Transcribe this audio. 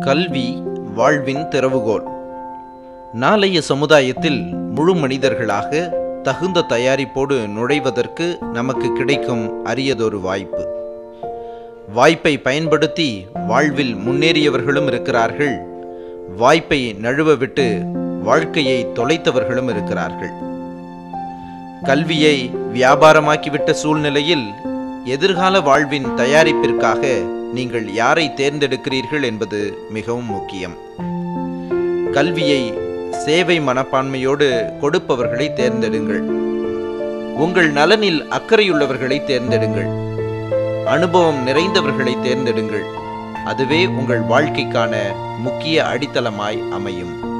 கல்வி வாழ்வின் திறவுகோல் நாளைய சமுதாயத்தில் முழு மனிதர்களாக தகுந்த தயாரிப்போடு நுழைவதற்கு நமக்கு கிடைக்கும் அரியதொரு வாய்ப்பு வாய்ப்பை பயன்படுத்தி வாழ்வில் முன்னேறியவர்களும் இருக்கிறார்கள் வாய்ப்பை நழுவ விட்டு வாழ்க்கையை தொலைத்தவர்களும் இருக்கிறார்கள் கல்வியை வியாபாரமாக்கிவிட்ட சூழ்நிலையில் எதிர்கால வாழ்வின் தயாரிப்பிற்காக நீங்கள் யாரை தேர்ந்தெடுக்கிறீர்கள் என்பது மிகவும் முக்கியம் கல்வியை சேவை மனப்பான்மையோடு கொடுப்பவர்களை தேர்ந்தெடுங்கள் உங்கள் நலனில் அக்கறையுள்ளவர்களை தேர்ந்தெடுங்கள் அனுபவம் நிறைந்தவர்களை தேர்ந்தெடுங்கள் அதுவே உங்கள் வாழ்க்கைக்கான முக்கிய அடித்தளமாய் அமையும்